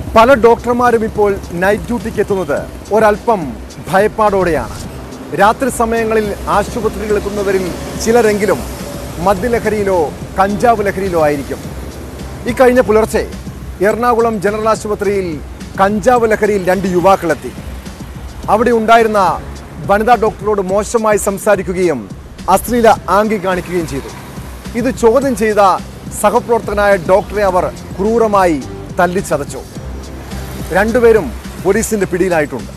പല ഡോക്ടർമാരും ഇപ്പോൾ നൈറ്റ് ഡ്യൂട്ടിക്ക് എത്തുന്നത് ഒരല്പം ഭയപ്പാടോടെയാണ് രാത്രി സമയങ്ങളിൽ ആശുപത്രികൾ എത്തുന്നവരിൽ ചിലരെങ്കിലും മദ്യലഹരിയിലോ കഞ്ചാവ് ലഹരിയിലോ ആയിരിക്കും ഇക്കഴിഞ്ഞ പുലർച്ചെ എറണാകുളം ജനറൽ ആശുപത്രിയിൽ കഞ്ചാവ് ലഹരിയിൽ രണ്ട് യുവാക്കളെത്തി അവിടെ ഉണ്ടായിരുന്ന വനിതാ ഡോക്ടറോട് മോശമായി സംസാരിക്കുകയും അശ്ലീല ആംഗി കാണിക്കുകയും ചെയ്തു ഇത് ചോദ്യം ചെയ്ത സഹപ്രവർത്തകനായ ഡോക്ടറെ അവർ ക്രൂരമായി തല്ലിച്ചതച്ചു രണ്ടുപേരും പോലീസിന്റെ പിടിയിലായിട്ടുണ്ട്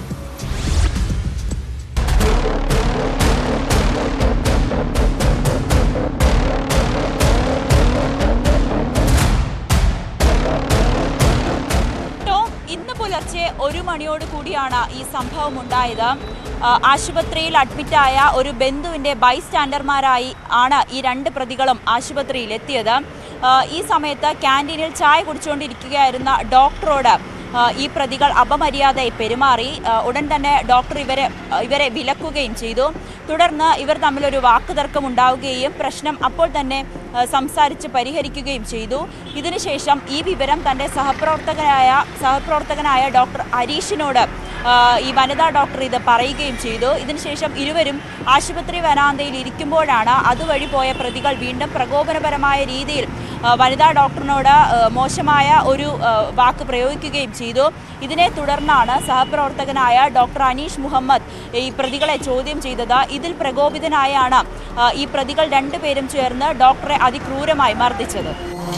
ടോം ഇന്ന് പുലർച്ചെ ഒരു മണിയോട് കൂടിയാണ് ഈ സംഭവം ഉണ്ടായത് ആ, ആശുപത്രിയിൽ അഡ്മിറ്റായ ഒരു ബന്ധുവിൻ്റെ ബൈസ്റ്റാൻഡർമാരായി ആണ് ഈ രണ്ട് പ്രതികളും ആശുപത്രിയിൽ എത്തിയത് ആ, ഈ സമയത്ത് ക്യാൻറ്റീനിൽ ചായ കുടിച്ചുകൊണ്ടിരിക്കുകയായിരുന്ന ഡോക്ടറോട് ആ, ഈ പ്രതികൾ അപമര്യാദയായി പെരുമാറി ആ, ഉടൻ തന്നെ ഡോക്ടർ ഇവരെ ഇവരെ വിലക്കുകയും ചെയ്തു തുടർന്ന് ഇവർ തമ്മിലൊരു വാക്കുതർക്കം ഉണ്ടാവുകയും പ്രശ്നം അപ്പോൾ തന്നെ ആ, സംസാരിച്ച് പരിഹരിക്കുകയും ചെയ്തു ഇതിനുശേഷം ഈ വിവരം തൻ്റെ സഹപ്രവർത്തകനായ സഹപ്രവർത്തകനായ ഡോക്ടർ ഹരീഷിനോട് ആ, ഈ വനിതാ ഡോക്ടർ ഇത് പറയുകയും ചെയ്തു ഇതിനുശേഷം ഇരുവരും ആശുപത്രി വരാന്തയിൽ ഇരിക്കുമ്പോഴാണ് അതുവഴി പോയ പ്രതികൾ വീണ്ടും പ്രകോപനപരമായ രീതിയിൽ ആ, വനിതാ ഡോക്ടറിനോട് ആ, മോശമായ ഒരു ആ, വാക്ക് പ്രയോഗിക്കുകയും ചെയ്തു ഇതിനെ തുടർന്നാണ് സഹപ്രവർത്തകനായ ഡോക്ടർ അനീഷ് മുഹമ്മദ് ഈ പ്രതികളെ ചോദ്യം ചെയ്തത് ഇതിൽ പ്രകോപിതനായാണ് ആ, ഈ പ്രതികൾ രണ്ടുപേരും ചേർന്ന് ഡോക്ടറെ അതിക്രൂരമായി മർദ്ദിച്ചത്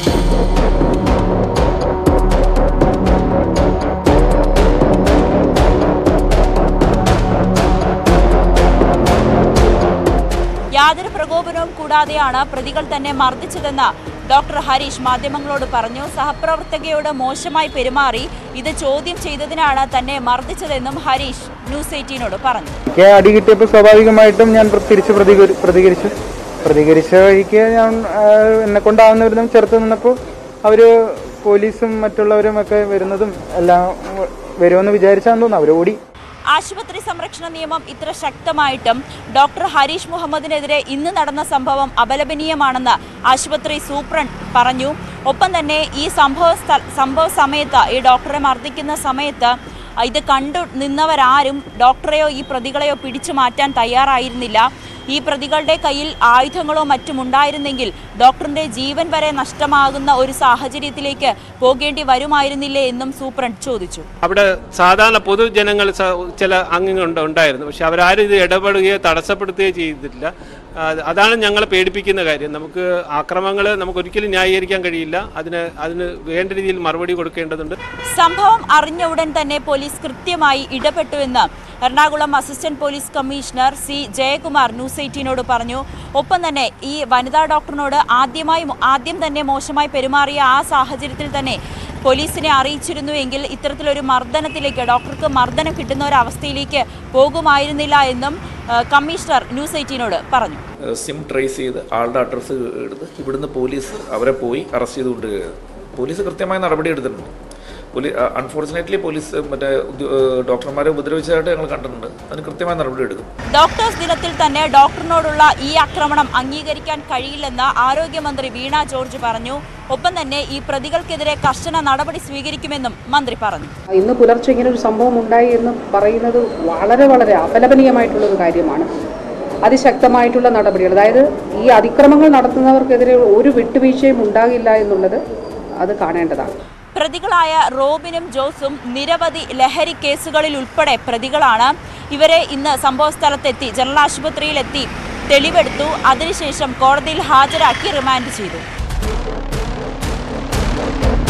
യാതൊരു പ്രകോപനവും കൂടാതെയാണ് പ്രതികൾ തന്നെ മർദ്ദിച്ചതെന്ന് ഡോക്ടർ ഹരീഷ് മാധ്യമങ്ങളോട് പറഞ്ഞു സഹപ്രവർത്തകയോട് മോശമായി പെരുമാറി ഇത് ചോദ്യം ചെയ്തതിനാണ് തന്നെ മർദ്ദിച്ചതെന്നും ഹരീഷ് ന്യൂസ് എയ്റ്റീനോട് പറഞ്ഞു എനിക്ക് അടി കിട്ടിയപ്പോൾ സ്വാഭാവികമായിട്ടും ഞാൻ പ്ര- തിരിച്ച് പ്രതികരി- പ്രതികരിച്ചു പ്രതികരിച്ച വഴിക്ക് ഞാൻ എന്നെ കൊണ്ടാവുന്ന വിധം ചെറുത്ത് നിന്നപ്പോൾ അവര് പോലീസും മറ്റുള്ളവരും ഒക്കെ വരുന്നതും എല്ലാം വരുമെന്ന് വിചാരിച്ചാന്ന് തോന്നുന്നു അവർ ഓടി ആശുപത്രി സംരക്ഷണ നിയമം ഇത്ര ശക്തമായിട്ടും ഡോക്ടർ ഹരീഷ് മുഹമ്മദിനെതിരെ ഇന്ന് നടന്ന സംഭവം അപലപനീയമാണെന്ന് ആശുപത്രി സൂപ്രണ്ട് പറഞ്ഞു ഒപ്പം തന്നെ ഈ സംഭവ സ്ഥ- സംഭവ സമയത്ത് ഈ ഡോക്ടറെ മർദ്ദിക്കുന്ന സമയത്ത് ഇത് കണ്ടു നിന്നവരാരും ഡോക്ടറെയോ ഈ പ്രതികളെയോ പിടിച്ചു മാറ്റാൻ തയ്യാറായിരുന്നില്ല ഈ പ്രതികളുടെ കയ്യിൽ ആയുധങ്ങളോ മറ്റും ഉണ്ടായിരുന്നെങ്കിൽ ഡോക്ടറിന്റെ ജീവൻ വരെ നഷ്ടമാകുന്ന ഒരു സാഹചര്യത്തിലേക്ക് പോകേണ്ടി വരുമായിരുന്നില്ലേ എന്നും സൂപ്രണ്ട് ചോദിച്ചു അവിടെ സാധാരണ പൊതുജനങ്ങൾ സ- ചില അംഗങ്ങളുണ്ട് ഉണ്ടായിരുന്നു പക്ഷെ അവരാരും ഇത് ഇടപെടുകയോ തടസ്സപ്പെടുത്തുകയോ ചെയ്തിട്ടില്ല ആ, അതാണ് ഞങ്ങളെ പേടിപ്പിക്കുന്ന കാര്യം നമുക്ക് ആക്രമങ്ങൾ നമുക്ക് ഒരിക്കലും ന്യായീകരിക്കാൻ കഴിയില്ല അതിന് അതിന് വേണ്ട രീതിയിൽ മറുപടി കൊടുക്കേണ്ടതുണ്ട് സംഭവം അറിഞ്ഞ ഉടൻ തന്നെ പോലീസ് കൃത്യമായി ഇടപെട്ടുവെന്ന് Ernakulam assistant police commissioner C Jayakumar news എയ്റ്റീനോട് പറഞ്ഞു ഒപ്പം തന്നെ ഈ വനിതാ ഡോക്ടറിനോട് ആദ്യമായി ആദ്യം തന്നെ മോശമായി പെരുമാറിയ ആ സാഹചര്യത്തിൽ തന്നെ പോലീസിനെ അറിയിച്ചിരുന്നുവെങ്കിൽ ഇത്തരത്തിലൊരു മർദ്ദനത്തിലേക്ക് ഡോക്ടർക്ക് മർദ്ദനം കിട്ടുന്ന ഒരു അവസ്ഥയിലേക്ക് പോകുമായിരുന്നില്ല എന്നും ആ, കമ്മീഷണർ ന്യൂസ് എയ്റ്റീനോട് പറഞ്ഞു സിം ട്രേസ് ചെയ്ത് ആളുടെ അഡ്രസ്സ് എടുത്ത് ഇവിടുന്ന് പോലീസ് അവരെ പോയി അറസ്റ്റ് ചെയ്ത് കൊണ്ടുവരികയാണ് പോലീസ് കൃത്യമായ നടപടി എടുത്തിട്ടുണ്ട് പോലീ അൺഫോർച്ചുനേറ്റ്ലി പോലീസ് മറ്റേ ഉദ്യോ- ഏഹ് ഡോക്ടർമാരെ ഉപദ്രവിച്ചതായിട്ട് ഞങ്ങൾ കണ്ടിട്ടുണ്ട് അതിന് കൃത്യമായ നടപടി എടുക്കും ഡോക്ടേഴ്സ് ദിനത്തിൽ തന്നെ ഡോക്ടറിനോടുള്ള ഈ ആക്രമണം അംഗീകരിക്കാൻ കഴിയില്ലെന്ന് ആരോഗ്യമന്ത്രി വീണ ജോർജ് പറഞ്ഞു ഒപ്പം തന്നെ ഈ പ്രതികൾക്കെതിരെ കർശന നടപടി സ്വീകരിക്കുമെന്നും മന്ത്രി പറഞ്ഞു ഇന്ന് പുലർച്ചെ ഇങ്ങനെ ഒരു സംഭവം ഉണ്ടായി എന്ന് പറയുന്നത് വളരെ വളരെ അപലപനീയമായിട്ടുള്ള ഒരു കാര്യമാണ് അതിശക്തമായിട്ടുള്ള നടപടികൾ അതായത് ഈ അതിക്രമങ്ങൾ നടത്തുന്നവർക്കെതിരെ ഒരു വിട്ടുവീഴ്ചയും ഉണ്ടാകില്ല എന്നുള്ളത് അത് കാണേണ്ടതാണ് പ്രതികളായ റോബിനും ജോസും നിരവധി ലഹരി കേസുകളിൽ ഉൾപ്പെടെ പ്രതികളാണ് ഇവരെ ഇന്ന് സംഭവ സ്ഥലത്തെത്തി ജനറൽ ആശുപത്രിയിലെത്തി തെളിവെടുത്തു അതിനുശേഷം കോടതിയിൽ ഹാജരാക്കി റിമാൻഡ് ചെയ്തു